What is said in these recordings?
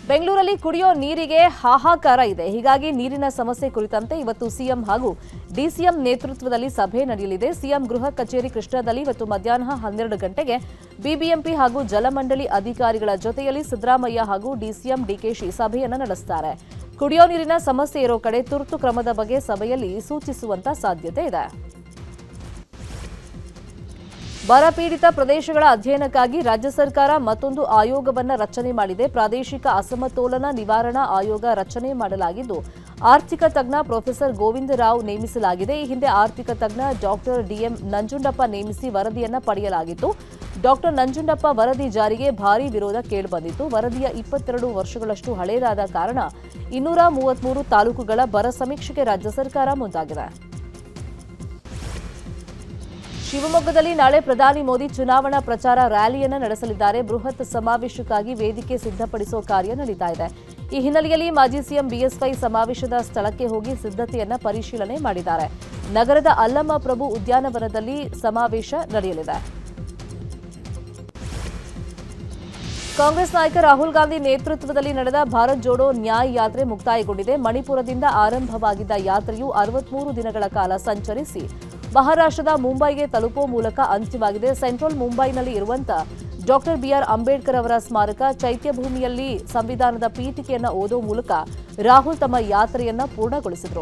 ಬೆಂಗಳೂರಲ್ಲಿ ಕುಡಿಯೋ ನೀರಿಗೆ ಹಾಹಾಕಾರ ಇದೆ ಹೀಗಾಗಿ ನೀರಿನ ಸಮಸ್ಯೆ ಕುರಿತಂತೆ ಇವತ್ತು ಸಿಎಂ ಹಾಗೂ ಡಿಸಿಎಂ ನೇತೃತ್ವದಲ್ಲಿ ಸಭೆ ನಡೆಯಲಿದೆ ಸಿಎಂ ಗೃಹ ಕಚೇರಿ ಕೃಷ್ಣದಲ್ಲಿ ಇವತ್ತು ಮಧ್ಯಾಹ್ನ ಹನ್ನೆರಡು ಗಂಟೆಗೆ ಬಿಬಿಎಂಪಿ ಹಾಗೂ ಜಲಮಂಡಳಿ ಅಧಿಕಾರಿಗಳ ಜೊತೆಯಲ್ಲಿ ಸಿದ್ದರಾಮಯ್ಯ ಹಾಗೂ ಡಿಸಿಎಂ ಡಿಕೆಶಿ ಸಭೆಯನ್ನು ನಡೆಸುತ್ತಾರೆ ಕುಡಿಯೋ ನೀರಿನ ಸಮಸ್ಯೆ ಇರೋ ಕಡೆ ತುರ್ತು ಕ್ರಮದ ಬಗ್ಗೆ ಸಭೆಯಲ್ಲಿ ಸೂಚಿಸುವಂತ ಸಾಧ್ಯತೆ ಇದೆ ಬರಪೀಡಿತ ಪ್ರದೇಶಗಳ ಅಧ್ಯಯನಕ್ಕಾಗಿ ರಾಜ್ಯ ಸರ್ಕಾರ ಮತ್ತೊಂದು ಆಯೋಗವನ್ನ ರಚನೆ ಮಾಡಿದೆ ಪ್ರಾದೇಶಿಕ ಅಸಮತೋಲನ ನಿವಾರಣಾ ಆಯೋಗ ರಚನೆ ಮಾಡಲಾಗಿದ್ದು ಆರ್ಥಿಕ ತಜ್ಞ ಪ್ರೊಫೆಸರ್ ಗೋವಿಂದರಾವ್ ನೇಮಿಸಲಾಗಿದೆ ಈ ಹಿಂದೆ ಆರ್ಥಿಕ ತಜ್ಞ ಡಾಕ್ಟರ್ ಡಿಎಂ ನಂಜುಂಡಪ್ಪ ನೇಮಿಸಿ ವರದಿಯನ್ನ ಪಡೆಯಲಾಗಿತ್ತು ಡಾಕ್ಟರ್ ನಂಜುಂಡಪ್ಪ ವರದಿ ಜಾರಿಗೆ ಭಾರೀ ವಿರೋಧ ಕೇಳಿಬಂದಿತ್ತು ವರದಿಯ ಇಪ್ಪತ್ತೆರಡು ವರ್ಷಗಳಷ್ಟು ಹಳೆಯದಾದ ಕಾರಣ ಇನ್ನೂರ ಮೂವತ್ಮೂರು ತಾಲೂಕುಗಳ ಬರ ಸಮೀಕ್ಷೆಗೆ ರಾಜ್ಯ ಸರ್ಕಾರ ಮುಂದಾಗಿದೆ ಶಿವಮೊಗ್ಗದಲ್ಲಿ ನಾಳೆ ಪ್ರಧಾನಿ ಮೋದಿ ಚುನಾವಣಾ ಪ್ರಚಾರ ರ್ಯಾಲಿಯನ್ನ ನಡೆಸಲಿದ್ದಾರೆ ಬೃಹತ್ ಸಮಾವೇಶಕ್ಕಾಗಿ ವೇದಿಕೆ ಸಿದ್ಧಪಡಿಸುವ ಕಾರ್ಯ ನಡೀತಾ ಇದೆ ಈ ಹಿನ್ನೆಲೆಯಲ್ಲಿ ಮಾಜಿ ಸಿಎಂ ಬಿಎಸ್ವೈ ಸಮಾವೇಶದ ಸ್ಥಳಕ್ಕೆ ಹೋಗಿ ಸಿದ್ಧತೆಯನ್ನ ಪರಿಶೀಲನೆ ಮಾಡಿದ್ದಾರೆ ನಗರದ ಅಲ್ಲಮ್ಮ ಪ್ರಭು ಉದ್ಯಾನವನದಲ್ಲಿ ಸಮಾವೇಶ ನಡೆಯಲಿದೆ ಕಾಂಗ್ರೆಸ್ ನಾಯಕ ರಾಹುಲ್ ಗಾಂಧಿ ನೇತೃತ್ವದಲ್ಲಿ ನಡೆದ ಭಾರತ್ ಜೋಡೋ ನ್ಯಾಯ್ ಯಾತ್ರೆ ಮುಕ್ತಾಯಗೊಂಡಿದೆ ಮಣಿಪುರದಿಂದ ಆರಂಭವಾಗಿದ್ದ ಯಾತ್ರೆಯು ಅರವತ್ಮೂರು ದಿನಗಳ ಕಾಲ ಸಂಚರಿಸಿ ಮಹಾರಾಷ್ಟ್ರದ ಮುಂಬೈಗೆ ತಲುಪುವ ಮೂಲಕ ಅಂತ್ಯವಾಗಿದೆ ಸೆಂಟ್ರಲ್ ಮುಂಬೈನಲ್ಲಿ ಇರುವಂತ ಡಾಕ್ಟರ್ ಬಿಆರ್ ಅಂಬೇಡ್ಕರ್ ಅವರ ಸ್ಮಾರಕ ಚೈತ್ಯಭೂಮಿಯಲ್ಲಿ ಸಂವಿಧಾನದ ಪೀಠಿಕೆಯನ್ನ ಓದೋ ಮೂಲಕ ರಾಹುಲ್ ತಮ್ಮ ಯಾತ್ರೆಯನ್ನ ಪೂರ್ಣಗೊಳಿಸಿದರು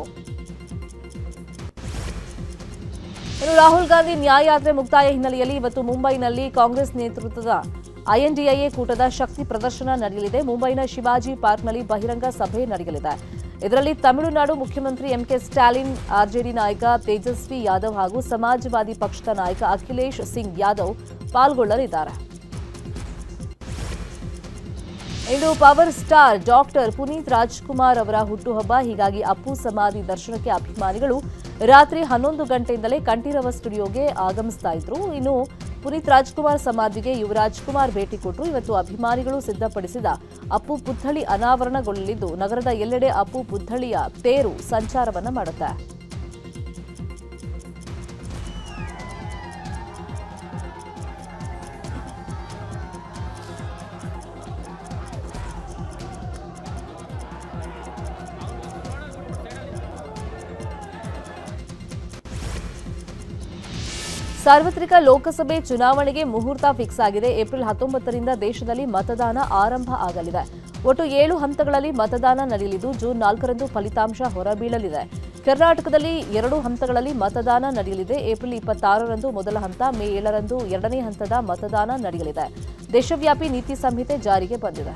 ಇನ್ನು ರಾಹುಲ್ ಗಾಂಧಿ ನ್ಯಾಯ ಯಾತ್ರೆ ಮುಕ್ತಾಯ ಹಿನ್ನೆಲೆಯಲ್ಲಿ ಇವತ್ತು ಮುಂಬೈನಲ್ಲಿ ಕಾಂಗ್ರೆಸ್ ನೇತೃತ್ವದ ಐಎನ್ಡಿಐಎ ಕೂಟದ ಶಕ್ತಿ ಪ್ರದರ್ಶನ ನಡೆಯಲಿದೆ ಮುಂಬೈನ ಶಿವಾಜಿ ಪಾರ್ಕ್ನಲ್ಲಿ ಬಹಿರಂಗ ಸಭೆ ನಡೆಯಲಿದೆ ಇದರಲ್ಲಿ ತಮಿಳುನಾಡು ಮುಖ್ಯಮಂತ್ರಿ ಎಂಕೆ ಸ್ಟಾಲಿನ್ ಆರ್ಜೆಡಿ ನಾಯಕ ತೇಜಸ್ವಿ ಯಾದವ್ ಹಾಗೂ ಸಮಾಜವಾದಿ ಪಕ್ಷದ ನಾಯಕ ಅಖಿಲೇಶ್ ಸಿಂಗ್ ಯಾದವ್ ಪಾಲ್ಗೊಳ್ಳಲಿದ್ದಾರೆ ಇಂದು power star doctor Puneeth Rajkumar ಅವರ ಹುಟ್ಟುಹಬ್ಬ ಹೀಗಾಗಿ ಅಪ್ಪು ಸಮಾಧಿ ದರ್ಶನಕ್ಕೆ ಅಭಿಮಾನಿಗಳು ರಾತ್ರಿ ಹನ್ನೊಂದು ಗಂಟೆಯಿಂದಲೇ ಕಂಠೀರವ ಸ್ಟುಡಿಯೋಗೆ ಆಗಮಿಸ್ತಾ ಇದ್ರು ಇನ್ನು ಪುನೀತ್ ರಾಜ್ಕುಮಾರ್ ಸಮಾಧಿಗೆ ಯುವರಾಜ್ ಕುಮಾರ್ ಭೇಟಿ ಕೊಟ್ಟರು ಇವತ್ತು ಅಭಿಮಾನಿಗಳು ಸಿದ್ಧಪಡಿಸಿದ ಅಪ್ಪು ಪುತ್ಥಳಿ ಅನಾವರಣಗೊಳ್ಳಲಿದ್ದು ನಗರದ ಎಲ್ಲೆಡೆ ಅಪ್ಪು ಪುತ್ಥಳಿಯ ತೇರು ಸಂಚಾರವನ್ನ ಮಾಡುತ್ತೆ ಸಾರ್ವತ್ರಿಕ ಲೋಕಸಭೆ ಚುನಾವಣೆಗೆ ಮುಹೂರ್ತ ಫಿಕ್ಸ್ ಆಗಿದೆ ಏಪ್ರಿಲ್ ಹತ್ತೊಂಬತ್ತರಿಂದ ದೇಶದಲ್ಲಿ ಮತದಾನ ಆರಂಭ ಆಗಲಿದೆ ಒಟ್ಟು ಏಳು ಹಂತಗಳಲ್ಲಿ ಮತದಾನ ನಡೆಯಲಿದ್ದು ಜೂನ್ ನಾಲ್ಕರಂದು ಫಲಿತಾಂಶ ಹೊರಬೀಳಲಿದೆ ಕರ್ನಾಟಕದಲ್ಲಿ ಎರಡು ಹಂತಗಳಲ್ಲಿ ಮತದಾನ ನಡೆಯಲಿದೆ ಏಪ್ರಿಲ್ ಇಪ್ಪತ್ತಾರರಂದು ಮೊದಲ ಹಂತ ಮೇ ಏಳರಂದು ಎರಡನೇ ಹಂತದ ಮತದಾನ ನಡೆಯಲಿದೆ ದೇಶವ್ಯಾಪಿ ನೀತಿ ಸಂಹಿತೆ ಜಾರಿಗೆ ಬಂದಿದೆ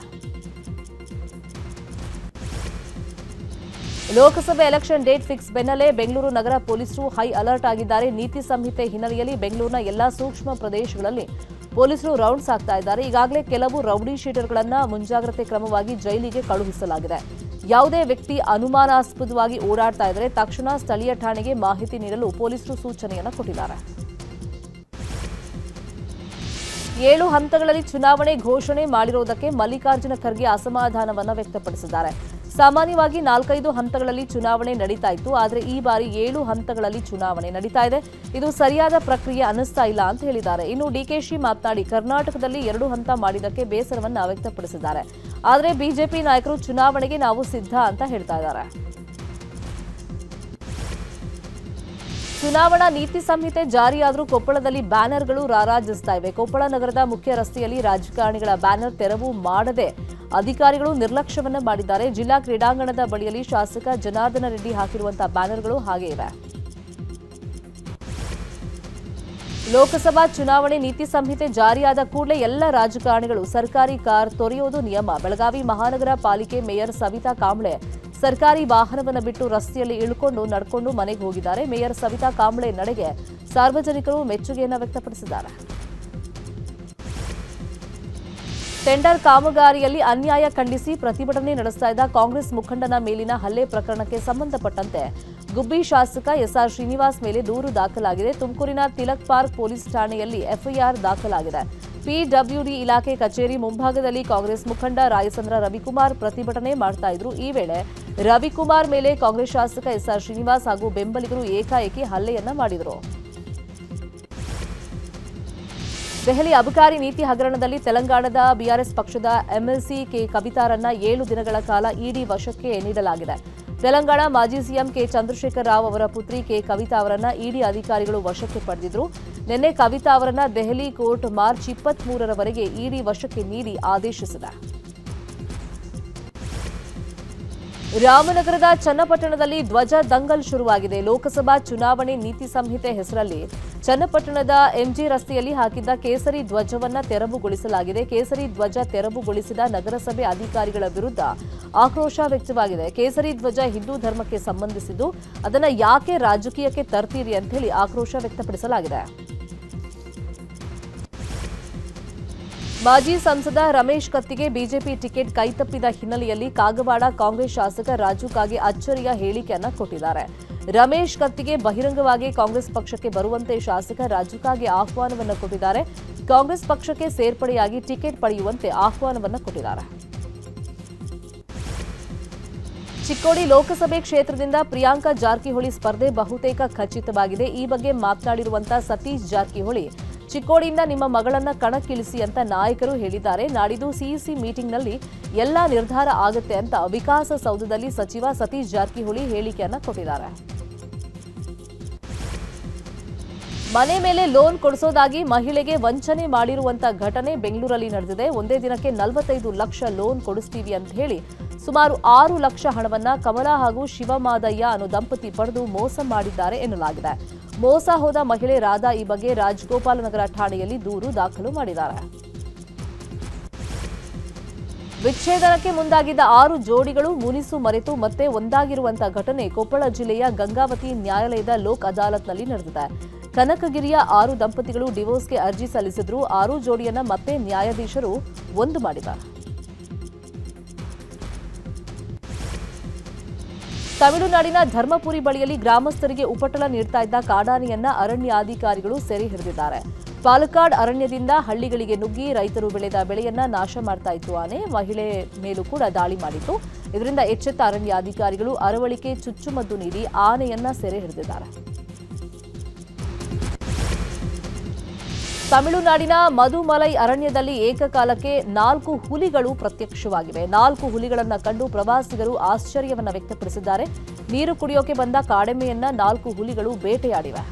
ಲೋಕಸಭೆ ಎಲೆಕ್ಷನ್ ಡೇಟ್ ಫಿಕ್ಸ್ ಬೆನ್ನಲ್ಲೇ ಬೆಂಗಳೂರು ನಗರ ಪೊಲೀಸರು ಹೈ ಅಲರ್ಟ್ ಆಗಿದ್ದಾರೆ ನೀತಿ ಸಂಹಿತೆ ಹಿನ್ನೆಲೆಯಲ್ಲಿ ಬೆಂಗಳೂರಿನ ಎಲ್ಲಾ ಸೂಕ್ಷ್ಮ ಪ್ರದೇಶಗಳಲ್ಲಿ ಪೊಲೀಸರು ರೌಂಡ್ಸ್ ಹಾಕ್ತಾ ಇದ್ದಾರೆ ಈಗಾಗಲೇ ಕೆಲವು ರೌಡಿ ಶೀಟರ್ಗಳನ್ನ ಮುಂಜಾಗ್ರತೆ ಕ್ರಮವಾಗಿ ಜೈಲಿಗೆ ಕಳುಹಿಸಲಾಗಿದೆ ಯಾವುದೇ ವ್ಯಕ್ತಿ ಅನುಮಾನಾಸ್ಪದವಾಗಿ ಓಡಾಡ್ತಾ ಇದ್ದರೆ ತಕ್ಷಣ ಸ್ಥಳೀಯ ಠಾಣೆಗೆ ಮಾಹಿತಿ ನೀಡಲು ಪೊಲೀಸರು ಸೂಚನೆಯನ್ನು ಕೊಟ್ಟಿದ್ದಾರೆ ಏಳು ಹಂತಗಳಲ್ಲಿ ಚುನಾವಣೆ ಘೋಷಣೆ ಮಾಡಿರುವುದಕ್ಕೆ ಮಲ್ಲಿಕಾರ್ಜುನ ಖರ್ಗೆ ಅಸಮಾಧಾನವನ್ನು ವ್ಯಕ್ತಪಡಿಸಿದ್ದಾರೆ ಸಾಮಾನ್ಯವಾಗಿ ನಾಲ್ಕೈದು ಹಂತಗಳಲ್ಲಿ ಚುನಾವಣೆ ನಡೀತಾ ಇತ್ತು ಆದರೆ ಈ ಬಾರಿ ಏಳು ಹಂತಗಳಲ್ಲಿ ಚುನಾವಣೆ ನಡೀತಾ ಇದೆ ಇದು ಸರಿಯಾದ ಪ್ರಕ್ರಿಯೆ ಅನ್ನಿಸ್ತಾ ಇಲ್ಲ ಅಂತ ಹೇಳಿದ್ದಾರೆ ಇನ್ನು ಡಿಕೆಶಿ ಮಾತನಾಡಿ ಕರ್ನಾಟಕದಲ್ಲಿ ಎರಡು ಹಂತ ಮಾಡಿದ್ದಕ್ಕೆ ಬೇಸರವನ್ನ ವ್ಯಕ್ತಪಡಿಸಿದ್ದಾರೆ ಆದರೆ ಬಿಜೆಪಿ ನಾಯಕರು ಚುನಾವಣೆಗೆ ನಾವು ಸಿದ್ಧ ಅಂತ ಹೇಳ್ತಾ ಇದ್ದಾರೆ ಚುನಾವಣಾ ನೀತಿ ಸಂಹಿತೆ ಜಾರಿಯಾದರೂ ಕೊಪ್ಪಳದಲ್ಲಿ ಬ್ಯಾನರ್ಗಳು ರಾರಾಜಿಸ್ತಾ ಇವೆ ಕೊಪ್ಪಳ ನಗರದ ಮುಖ್ಯ ರಸ್ತೆಯಲ್ಲಿ ರಾಜಕಾರಣಿಗಳ ಬ್ಯಾನರ್ ತೆರವು ಮಾಡದೆ ಅಧಿಕಾರಿಗಳು ನಿರ್ಲಕ್ಷ್ಯವನ್ನ ಮಾಡಿದ್ದಾರೆ ಜಿಲ್ಲಾ ಕ್ರೀಡಾಂಗಣದ ಬಳಿಯಲ್ಲಿ ಶಾಸಕ ಜನಾರ್ದನ ರೆಡ್ಡಿ ಹಾಕಿರುವಂತಹ ಬ್ಯಾನರ್ಗಳು ಹಾಗೆ ಇವೆ ಲೋಕಸಭಾ ಚುನಾವಣೆ ನೀತಿ ಸಂಹಿತೆ ಜಾರಿಯಾದ ಕೂಡಲೇ ಎಲ್ಲ ರಾಜಕಾರಣಿಗಳು ಸರ್ಕಾರಿ ಕಾರ್ ತೊರೆಯೋದು ನಿಯಮ ಬೆಳಗಾವಿ ಮಹಾನಗರ ಪಾಲಿಕೆ ಮೇಯರ್ ಸವಿತಾ ಕಾಂಬ್ಳೆ ಸರ್ಕಾರಿ ವಾಹನವನ್ನು ಬಿಟ್ಟು ರಸ್ತೆಯಲ್ಲಿ ಇಳ್ಕೊಂಡು ನಡ್ಕೊಂಡು ಮನೆಗೆ ಹೋಗಿದ್ದಾರೆ ಮೇಯರ್ ಸವಿತಾ ಕಾಂಬ್ಳೆ ನಡೆಗೆ ಸಾರ್ವಜನಿಕರು ಮೆಚ್ಚುಗೆಯನ್ನು ವ್ಯಕ್ತಪಡಿಸಿದ್ದಾರೆ ಟೆಂಡರ್ ಕಾಮಗಾರಿಯಲ್ಲಿ ಅನ್ಯಾಯ ಖಂಡಿಸಿ ಪ್ರತಿಭಟನೆ ನಡೆಸ್ತಾ ಇದ್ದ ಕಾಂಗ್ರೆಸ್ ಮುಖಂಡನ ಮೇಲಿನ ಹಲ್ಲೆ ಪ್ರಕರಣಕ್ಕೆ ಸಂಬಂಧಪಟ್ಟಂತೆ ಗುಬ್ಬಿ ಶಾಸಕ ಎಸ್ಆರ್ ಶ್ರೀನಿವಾಸ್ ಮೇಲೆ ದೂರು ದಾಖಲಾಗಿದೆ ತುಮಕೂರಿನ ತಿಲಕ್ ಪಾರ್ಕ್ ಪೊಲೀಸ್ ಠಾಣೆಯಲ್ಲಿ ಎಫ್ಐಆರ್ ದಾಖಲಾಗಿದೆ ಪಿಡಬ್ಲ್ಯೂಡಿ ಇಲಾಖೆ ಕಚೇರಿ ಮುಂಭಾಗದಲ್ಲಿ ಕಾಂಗ್ರೆಸ್ ಮುಖಂಡ ರಾಯಚಂದ್ರ ರವಿಕುಮಾರ್ ಪ್ರತಿಭಟನೆ ಮಾಡ್ತಾ ಇದ್ರು ಈ ವೇಳೆ ರವಿಕುಮಾರ್ ಮೇಲೆ ಕಾಂಗ್ರೆಸ್ ಶಾಸಕ ಎಸ್ಆರ್ ಶ್ರೀನಿವಾಸ್ ಹಾಗೂ ಬೆಂಬಲಿಗರು ಏಕಾಏಕಿ ಹಲ್ಲೆಯನ್ನ ಮಾಡಿದರು ದೆಹಲಿ ಅಬಕಾರಿ ನೀತಿ ಹಗರಣದಲ್ಲಿ ತೆಲಂಗಾಣದ ಬಿಆರ್ಎಸ್ ಪಕ್ಷದ ಎಂಎಲ್ಸಿ ಕೆ ಕವಿತಾರನ್ನ ಏಳು ದಿನಗಳ ಕಾಲ ಇಡಿ ವಶಕ್ಕೆ ನೀಡಲಾಗಿದೆ ತೆಲಂಗಾಣ ಮಾಜಿ ಸಿಎಂ ಕೆ ಚಂದ್ರಶೇಖರ್ ರಾವ್ ಅವರ ಪುತ್ರಿ ಕೆ ಕವಿತಾ ಅವರನ್ನ ಇಡಿ ಅಧಿಕಾರಿಗಳು ವಶಕ್ಕೆ ಪಡೆದಿದ್ರು ನಿನ್ನೆ ಕವಿತಾ ಅವರನ್ನ ದೆಹಲಿ ಕೋರ್ಟ್ ಮಾರ್ಚ್ ಇಪ್ಪತ್ಮೂರರವರೆಗೆ ಇಡಿ ವಶಕ್ಕೆ ನೀಡಿ ಆದೇಶಿಸಿದೆ ರಾಮನಗರದ ಚನ್ನಪಟ್ಟಣದಲ್ಲಿ ಧ್ವಜ ದಂಗಲ್ ಶುರುವಾಗಿದೆ ಲೋಕಸಭಾ ಚುನಾವಣೆ ನೀತಿ ಸಂಹಿತೆ ಹೆಸರಲ್ಲಿ ಚನ್ನಪಟ್ಟಣದ ಎಂಜಿ ರಸ್ತೆಯಲ್ಲಿ ಹಾಕಿದ್ದ ಕೇಸರಿ ಧ್ವಜವನ್ನ ತೆರವುಗೊಳಿಸಲಾಗಿದೆ ಕೇಸರಿ ಧ್ವಜ ತೆರವುಗೊಳಿಸಿದ ನಗರಸಭೆ ಅಧಿಕಾರಿಗಳ ವಿರುದ್ಧ ಆಕ್ರೋಶ ವ್ಯಕ್ತವಾಗಿದೆ ಕೇಸರಿ ಧ್ವಜ ಹಿಂದೂ ಧರ್ಮಕ್ಕೆ ಸಂಬಂಧಿಸಿದ್ದು ಅದನ್ನ ಯಾಕೆ ರಾಜಕೀಯಕ್ಕೆ ತರ್ತೀರಿ ಅಂತ ಹೇಳಿ ಆಕ್ರೋಶ ವ್ಯಕ್ತಪಡಿಸಲಾಗಿದೆ ಮಾಜಿ ಸಂಸದ ರಮೇಶ್ ಕತ್ತಿಗೆ ಬಿಜೆಪಿ ಟಿಕೆಟ್ ಕೈತಪ್ಪಿದ ಹಿನ್ನೆಲೆಯಲ್ಲಿ ಕಾಗವಾಡ ಕಾಂಗ್ರೆಸ್ ಶಾಸಕ ರಾಜು ಕಾಗೆ ಅಚ್ಚರಿಯ ಹೇಳಿಕೆಯನ್ನ ಕೊಟ್ಟಿದ್ದಾರೆ ರಮೇಶ್ ಕತ್ತಿಗೆ ಬಹಿರಂಗವಾಗಿ ಕಾಂಗ್ರೆಸ್ ಪಕ್ಷಕ್ಕೆ ಬರುವಂತೆ ಶಾಸಕ ರಾಜು ಕಾಗೆ ಆಹ್ವಾನವನ್ನು ಕೊಟ್ಟಿದ್ದಾರೆ ಕಾಂಗ್ರೆಸ್ ಪಕ್ಷಕ್ಕೆ ಸೇರ್ಪಡೆಯಾಗಿ ಟಿಕೆಟ್ ಪಡೆಯುವಂತೆ ಆಹ್ವಾನವನ್ನು ಕೊಟ್ಟಿದ್ದಾರೆ ಚಿಕ್ಕೋಡಿ ಲೋಕಸಭೆ ಕ್ಷೇತ್ರದಿಂದ ಪ್ರಿಯಾಂಕಾ ಜಾರಕಿಹೊಳಿ ಸ್ಪರ್ಧೆ ಬಹುತೇಕ ಖಚಿತವಾಗಿದೆ ಈ ಬಗ್ಗೆ ಮಾತನಾಡಿರುವಂತಹ ಸತೀಶ್ ಜಾರಕಿಹೊಳಿ ಚಿಕ್ಕೋಡಿಯಿಂದ ನಿಮ್ಮ ಮಗಳನ್ನ ಕಣಕ್ಕಿಳಿಸಿ ಅಂತ ನಾಯಕರು ಹೇಳಿದ್ದಾರೆ ನಾಡಿದ್ದು ಸಿಇಸಿ ಮೀಟಿಂಗ್ನಲ್ಲಿ ಎಲ್ಲಾ ನಿರ್ಧಾರ ಆಗುತ್ತೆ ಅಂತ ವಿಕಾಸಸೌಧದಲ್ಲಿ ಸಚಿವ ಸತೀಶ್ ಜಾರಕಿಹೊಳಿ ಹೇಳಿಕೆಯನ್ನ ಕೊಟ್ಟಿದ್ದಾರೆ ಮನೆ ಮೇಲೆ ಲೋನ್ ಕೊಡಿಸೋದಾಗಿ ಮಹಿಳೆಗೆ ವಂಚನೆ ಮಾಡಿರುವಂತ ಘಟನೆ ಬೆಂಗಳೂರಲ್ಲಿ ನಡೆದಿದೆ ಒಂದೇ ದಿನಕ್ಕೆ ನಲವತ್ತೈದು ಲಕ್ಷ ಲೋನ್ ಕೊಡಿಸ್ತೀವಿ ಅಂತ ಹೇಳಿ ಸುಮಾರು ಆರು ಲಕ್ಷ ಹಣವನ್ನ ಕಮಲಾ ಹಾಗೂ ಶಿವಮಾದಯ್ಯ ಅನ್ನೋ ದಂಪತಿ ಪಡೆದು ಮೋಸ ಮಾಡಿದ್ದಾರೆ ಎನ್ನಲಾಗಿದೆ ಮೋಸ ಹೋದ ಮಹಿಳೆ ರಾಧಾ ಈ ಬಗ್ಗೆ ರಾಜಗೋಪಾಲನಗರ ಠಾಣೆಯಲ್ಲಿ ದೂರು ದಾಖಲು ಮಾಡಿದ್ದಾರೆ ವಿಚ್ಛೇದನಕ್ಕೆ ಮುಂದಾಗಿದ್ದ ಆರು ಜೋಡಿಗಳು ಮುನಿಸು ಮರೆತು ಮತ್ತೆ ಒಂದಾಗಿರುವಂತಹ ಘಟನೆ ಕೊಪ್ಪಳ ಜಿಲ್ಲೆಯ ಗಂಗಾವತಿ ನ್ಯಾಯಾಲಯದ ಲೋಕ್ ಅದಾಲತ್ನಲ್ಲಿ ನಡೆದಿದೆ ಕನಕಗಿರಿಯ ಆರು ದಂಪತಿಗಳು ಡಿವೋರ್ಸ್ಗೆ ಅರ್ಜಿ ಸಲ್ಲಿಸಿದ್ರು ಆರು ಜೋಡಿಯನ್ನ ಮತ್ತೆ ನ್ಯಾಯಾಧೀಶರು ಒಂದು ಮಾಡಿದ್ದಾರೆ ತಮಿಳುನಾಡಿನ ಧರ್ಮಪುರಿ ಬಳಿಯಲ್ಲಿ ಗ್ರಾಮಸ್ಥರಿಗೆ ಉಪಟಳ ನೀಡ್ತಾ ಇದ್ದ ಕಾಡಾನೆಯನ್ನ ಅರಣ್ಯಾಧಿಕಾರಿಗಳು ಸೆರೆ ಹಿಡಿದಿದ್ದಾರೆ ಪಾಲಕ್ಕಾಡ್ ಅರಣ್ಯದಿಂದ ಹಳ್ಳಿಗಳಿಗೆ ನುಗ್ಗಿ ರೈತರು ಬೆಳೆದ ಬೆಳೆಯನ್ನ ನಾಶ ಮಾಡ್ತಾ ಇತ್ತು ಆನೆ ಮಹಿಳೆ ಮೇಲೂ ಕೂಡ ದಾಳಿ ಮಾಡಿತ್ತು ಇದರಿಂದ ಎಚ್ಚೆತ್ತ ಅರಣ್ಯಾಧಿಕಾರಿಗಳು ಅರವಳಿಕೆ ಚುಚ್ಚುಮದ್ದು ನೀಡಿ ಆನೆಯನ್ನ ಸೆರೆ ಹಿಡಿದಿದ್ದಾರೆ ತಮಿಳುನಾಡಿನ ಮಧುಮಲೈ ಅರಣ್ಯದಲ್ಲಿ ಏಕಕಾಲಕ್ಕೆ ನಾಲ್ಕು ಹುಲಿಗಳು ಪ್ರತ್ಯಕ್ಷವಾಗಿವೆ ನಾಲ್ಕು ಹುಲಿಗಳನ್ನ ಕಂಡು ಪ್ರವಾಸಿಗರು ಆಶ್ಚರ್ಯವನ್ನ ವ್ಯಕ್ತಪಡಿಸಿದ್ದಾರೆ ನೀರು ಕುಡಿಯೋಕೆ ಬಂದ ಕಾಡೆಮ್ಮೆಯನ್ನ ನಾಲ್ಕು ಹುಲಿಗಳು ಬೇಟೆಯಾಡಿವೆ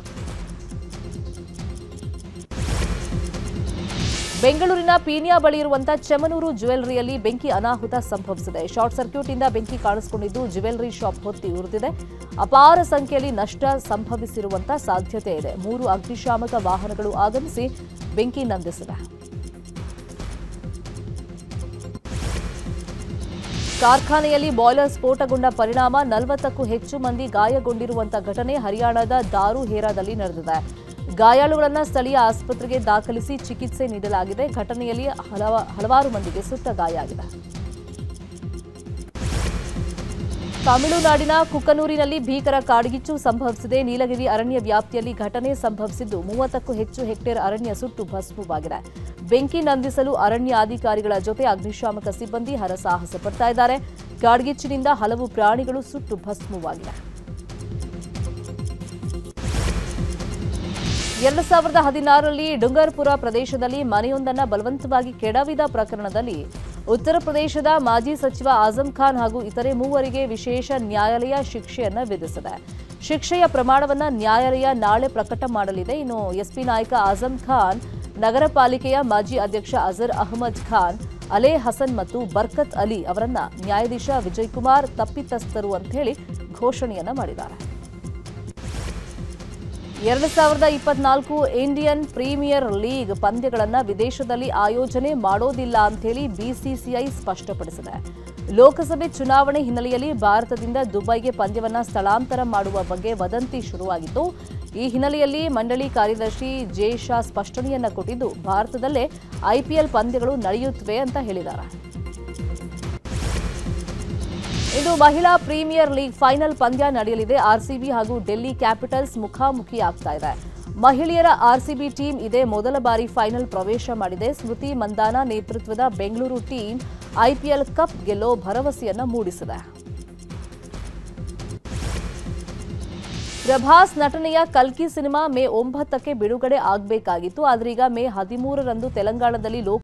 ಬೆಂಗಳೂರಿನ ಪೀಣ್ಯ ಬಳಿ ಇರುವಂತಹ ಚೆಮನೂರು ಜ್ಯುವೆಲರಿಯಲ್ಲಿ ಬೆಂಕಿ ಅನಾಹುತ ಸಂಭವಿಸಿದೆ ಶಾರ್ಟ್ ಸರ್ಕ್ಯೂಟ್ ಇಂದ ಬೆಂಕಿ ಕಾಣಿಸಿಕೊಂಡಿದ್ದು ಜ್ಯುವೆಲರಿ ಶಾಪ್ ಹೊತ್ತಿ ಉರಿದಿದೆ ಅಪಾರ ಸಂಖ್ಯೆಯಲ್ಲಿ ನಷ್ಟ ಸಂಭವಿಸಿರುವಂತ ಸಾಧ್ಯತೆ ಇದೆ ಮೂರು ಅಗ್ನಿಶಾಮಕ ವಾಹನಗಳು ಆಗಮಿಸಿ ಬೆಂಕಿ ನಂದಿಸಿವೆ ಕಾರ್ಖಾನೆಯಲ್ಲಿ ಬಾಯ್ಲರ್ ಸ್ಫೋಟಗೊಂಡ ಪರಿಣಾಮ ನಲವತ್ತಕ್ಕೂ ಹೆಚ್ಚು ಮಂದಿ ಗಾಯಗೊಂಡಿರುವಂತಹ ಘಟನೆ ಹರಿಯಾಣದ ದಾರುಹೇರಾದಲ್ಲಿ ನಡೆದಿದೆ ಗಾಯಾಳುಗಳನ್ನು ಸ್ಥಳೀಯ ಆಸ್ಪತ್ರೆಗೆ ದಾಖಲಿಸಿ ಚಿಕಿತ್ಸೆ ನೀಡಲಾಗಿದೆ ಘಟನೆಯಲ್ಲಿ ಹಲವ- ಹಲವಾರು ಮಂದಿಗೆ ಸುಟ್ಟ ಗಾಯ ಆಗಿದೆ ತಮಿಳುನಾಡಿನ ಕುಕನೂರಿನಲ್ಲಿ ಭೀಕರ ಕಾಡ್ಗಿಚ್ಚು ಸಂಭವಿಸಿದೆ ನೀಲಗಿರಿ ಅರಣ್ಯ ವ್ಯಾಪ್ತಿಯಲ್ಲಿ ಘಟನೆ ಸಂಭವಿಸಿದ್ದು ಮೂವತ್ತಕ್ಕೂ ಹೆಚ್ಚು ಹೆಕ್ಟೇರ್ ಅರಣ್ಯ ಸುಟ್ಟು ಭಸ್ಮವಾಗಿದೆ ಬೆಂಕಿ ನಂದಿಸಲು ಅರಣ್ಯಾಧಿಕಾರಿಗಳ ಜೊತೆ ಅಗ್ನಿಶಾಮಕ ಸಿಬ್ಬಂದಿ ಹರಸಾಹಸ ಪಡ್ತಾ ಇದ್ದಾರೆ ಕಾಡ್ಗಿಚ್ಚಿನಿಂದ ಹಲವು ಪ್ರಾಣಿಗಳು ಸುಟ್ಟು ಭಸ್ಮವಾಗಿವೆ ಎರಡು ಸಾವಿರದ ಹದಿನಾರರಲ್ಲಿ ಡುಂಗರ್ಪುರ ಪ್ರದೇಶದಲ್ಲಿ ಮನೆಯೊಂದನ್ನು ಬಲವಂತವಾಗಿ ಕೆಡವಿದ ಪ್ರಕರಣದಲ್ಲಿ ಉತ್ತರ ಪ್ರದೇಶದ ಮಾಜಿ ಸಚಿವ ಆಜಂ ಖಾನ್ ಹಾಗೂ ಇತರೆ ಮೂವರಿಗೆ ವಿಶೇಷ ನ್ಯಾಯಾಲಯ ಶಿಕ್ಷೆಯನ್ನ ವಿಧಿಸಿದೆ ಶಿಕ್ಷೆಯ ಪ್ರಮಾಣವನ್ನ ನ್ಯಾಯಾಲಯ ನಾಳೆ ಪ್ರಕಟ ಮಾಡಲಿದೆ ಇನ್ನು ಎಸ್ಪಿ ನಾಯಕ ಆಜಂ ಖಾನ್ ನಗರ ಪಾಲಿಕೆಯ ಮಾಜಿ ಅಧ್ಯಕ್ಷ ಅಜರ್ ಅಹಮದ್ ಖಾನ್ ಅಲೇ ಹಸನ್ ಮತ್ತು ಬರ್ಕತ್ ಅಲಿ ಅವರನ್ನ ನ್ಯಾಯಾಧೀಶ ವಿಜಯ್ ಕುಮಾರ್ ತಪ್ಪಿತಸ್ಥರು ಅಂತ ಹೇಳಿ ಘೋಷಣೆಯನ್ನ ಮಾಡಿದ್ದಾರೆ ಎರಡು ಸಾವಿರದ ಇಪ್ಪತ್ನಾಲ್ಕು ಇಂಡಿಯನ್ ಪ್ರೀಮಿಯರ್ ಲೀಗ್ ಪಂದ್ಯಗಳನ್ನು ವಿದೇಶದಲ್ಲಿ ಆಯೋಜನೆ ಮಾಡೋದಿಲ್ಲ ಅಂತೇಳಿ ಬಿಸಿಸಿಐ ಸ್ಪಷ್ಟಪಡಿಸಿದೆ ಲೋಕಸಭೆ ಚುನಾವಣೆ ಹಿನ್ನೆಲೆಯಲ್ಲಿ ಭಾರತದಿಂದ ದುಬೈಗೆ ಪಂದ್ಯವನ್ನ ಸ್ಥಳಾಂತರ ಮಾಡುವ ಬಗ್ಗೆ ವದಂತಿ ಶುರುವಾಗಿತ್ತು ಈ ಹಿನ್ನೆಲೆಯಲ್ಲಿ ಮಂಡಳಿ ಕಾರ್ಯದರ್ಶಿ ಜೆ ಶಾ ಸ್ಪಷ್ಟನೆಯನ್ನ ಕೊಟ್ಟಿದ್ದು ಭಾರತದಲ್ಲೇ ಐಪಿಎಲ್ ಪಂದ್ಯಗಳು ನಡೆಯುತ್ತವೆ ಅಂತ ಹೇಳಿದ್ದಾರೆ ಇಂದು ಮಹಿಳಾ ಪ್ರೀಮಿಯರ್ ಲೀಗ್ ಫೈನಲ್ ಪಂದ್ಯ ನಡೆಯಲಿದೆ ಆರ್ಸಿಬಿ ಹಾಗೂ ಡೆಲ್ಲಿ ಕ್ಯಾಪಿಟಲ್ಸ್ ಮುಖಾಮುಖಿ ಆಗ್ತಾ ಇದೆ ಮಹಿಳೆಯರ ಆರ್ಸಿಬಿ ಟೀಮ್ ಇದೇ ಮೊದಲ ಬಾರಿ ಫೈನಲ್ ಪ್ರವೇಶ ಮಾಡಿದೆ ಸ್ಮೃತಿ ಮಂದಾನ ನೇತೃತ್ವದ ಬೆಂಗಳೂರು ಟೀಮ್ ಐಪಿಎಲ್ ಕಪ್ ಗೆಲ್ಲೋ ಭರವಸೆಯನ್ನ ಮೂಡಿಸಿದೆ ಪ್ರಭಾಸ್ ನಟನೆಯ ಕಲ್ಕಿ ಸಿನಿಮಾ ಮೇ ಒಂಬತ್ತಕ್ಕೆ ಬಿಡುಗಡೆ ಆಗಬೇಕಾಗಿತ್ತು ಆದ್ರೆ ಈಗ ಮೇ ಹದಿಮೂರರಂದು ತೆಲಂಗಾಣದಲ್ಲಿ ಲೋಕ